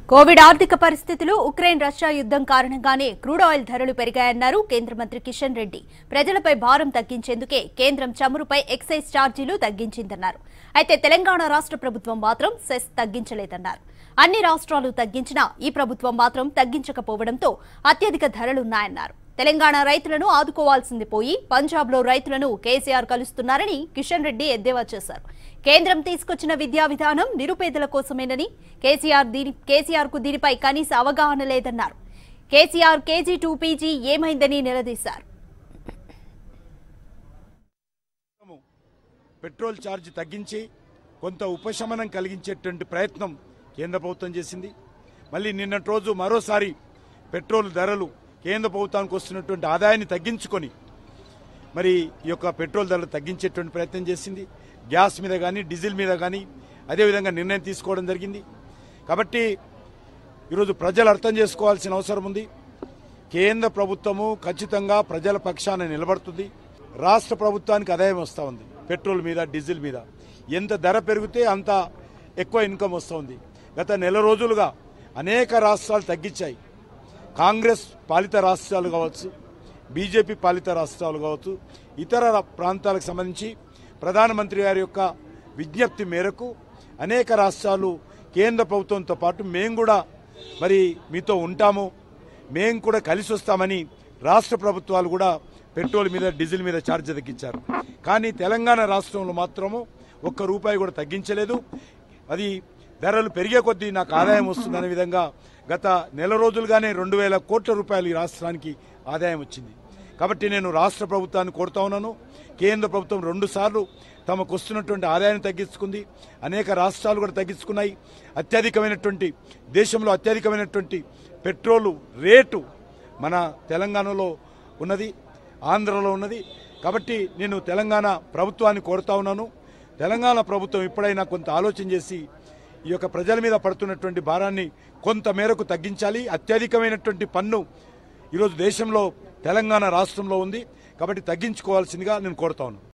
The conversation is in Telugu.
కోవిడ్ ఆర్థిక పరిస్థితులు ఉక్రెయిన్ రష్యా యుద్ధం కారణంగానే క్రూడ్ ఆయిల్ ధరలు పెరిగాయన్నారు కేంద్ర మంత్రి కిషన్ రెడ్డి ప్రజలపై భారం తగ్గించేందుకే కేంద్రం చమురుపై ఎక్సైజ్ ఛార్జీలు తగ్గించిందన్నారు అయితే తెలంగాణ రాష్ట్ర ప్రభుత్వం మాత్రం సెస్ తగ్గించలేదన్నారు అన్ని రాష్ట్రాలు తగ్గించినా ఈ ప్రభుత్వం మాత్రం తగ్గించకపోవడంతో అత్యధిక ధరలున్నాయన్నారు తెలంగాణ రైతులను ఆదుకోవాల్సింది పోయి పంజాబ్లో రైతులను కేసీఆర్ కలుస్తున్నారని కిషన్ రెడ్డి ఎద్దేవా చేశారు కేంద్రం తీసుకొచ్చిన విద్యా విధానం నిరుపేదల కోసమేనని కేసీఆర్ దీని కేసీఆర్ కు దీనిపై కనీస అవగాహన లేదన్నారు కేసీఆర్ కేజీ టూ పీజీ ఏమైందని నిలదీశారు పెట్రోల్ ఛార్జ్ తగ్గించి కొంత ఉపశమనం కలిగించేటువంటి ప్రయత్నం కేంద్ర ప్రభుత్వం చేసింది మళ్ళీ నిన్నటి రోజు మరోసారి పెట్రోల్ ధరలు కేంద్ర ప్రభుత్వానికి వస్తున్నటువంటి ఆదాయాన్ని తగ్గించుకొని మరి ఈ యొక్క పెట్రోల్ ధరలు తగ్గించేటువంటి ప్రయత్నం చేసింది గ్యాస్ మీద కానీ డీజిల్ మీద కానీ అదేవిధంగా నిర్ణయం తీసుకోవడం జరిగింది కాబట్టి ఈరోజు ప్రజలు అర్థం చేసుకోవాల్సిన అవసరం ఉంది కేంద్ర ప్రభుత్వము ఖచ్చితంగా ప్రజల పక్షాన నిలబడుతుంది రాష్ట్ర ప్రభుత్వానికి ఆదాయం వస్తూ ఉంది పెట్రోల్ మీద డీజిల్ మీద ఎంత ధర పెరిగితే అంత ఎక్కువ ఇన్కమ్ వస్తూ ఉంది గత నెల రోజులుగా అనేక రాష్ట్రాలు తగ్గించాయి కాంగ్రెస్ పాలిత రాష్ట్రాలు కావచ్చు బీజేపీ పాలిత రాష్ట్రాలు కావచ్చు ఇతర రా- ప్రాంతాలకు సంబంధించి ప్రధానమంత్రి గారి యొక్క విజ్ఞప్తి మేరకు అనేక రాష్ట్రాలు కేంద్ర ప్రభుత్వంతో పాటు మేము కూడా మరి మీతో ఉంటాము మేము కూడా కలిసి వస్తామని రాష్ట్ర ప్రభుత్వాలు కూడా పెట్రోల్ మీద డీజిల్ మీద ఛార్జ్ తగ్గించారు కానీ తెలంగాణ రాష్ట్రంలో మాత్రము ఒక్క రూపాయి కూడా తగ్గించలేదు అది ధరలు పెరిగే కొద్దీ నాకు ఆదాయం వస్తుందనే విధంగా గత నెల రోజులుగానే రెండు వేల కోట్ల రూపాయలు ఈ రాష్ట్రానికి ఆదాయం వచ్చింది కాబట్టి నేను రాష్ట్ర ప్రభుత్వాన్ని కోరుతా ఉన్నాను కేంద్ర ప్రభుత్వం రెండు సార్లు తమకు వస్తున్నటువంటి ఆదాయాన్ని తగ్గించుకుంది అనేక రాష్ట్రాలు కూడా తగ్గించుకున్నాయి అత్యధికమైనటువంటి దేశంలో అత్యధికమైనటువంటి పెట్రోలు రేటు మన తెలంగాణలో ఉన్నది ఆంధ్రలో ఉన్నది కాబట్టి నేను తెలంగాణ ప్రభుత్వాన్ని కోరుతా ఉన్నాను తెలంగాణ ప్రభుత్వం ఎప్పుడైనా కొంత ఆలోచన చేసి ఈ యొక్క ప్రజల మీద పడుతున్నటువంటి భారాన్ని కొంత మేరకు తగ్గించాలి అత్యధికమైనటువంటి పన్ను ఈరోజు దేశంలో తెలంగాణ రాష్ట్రంలో ఉంది కాబట్టి తగ్గించుకోవాల్సిందిగా నేను కోరుతా ఉన్నాను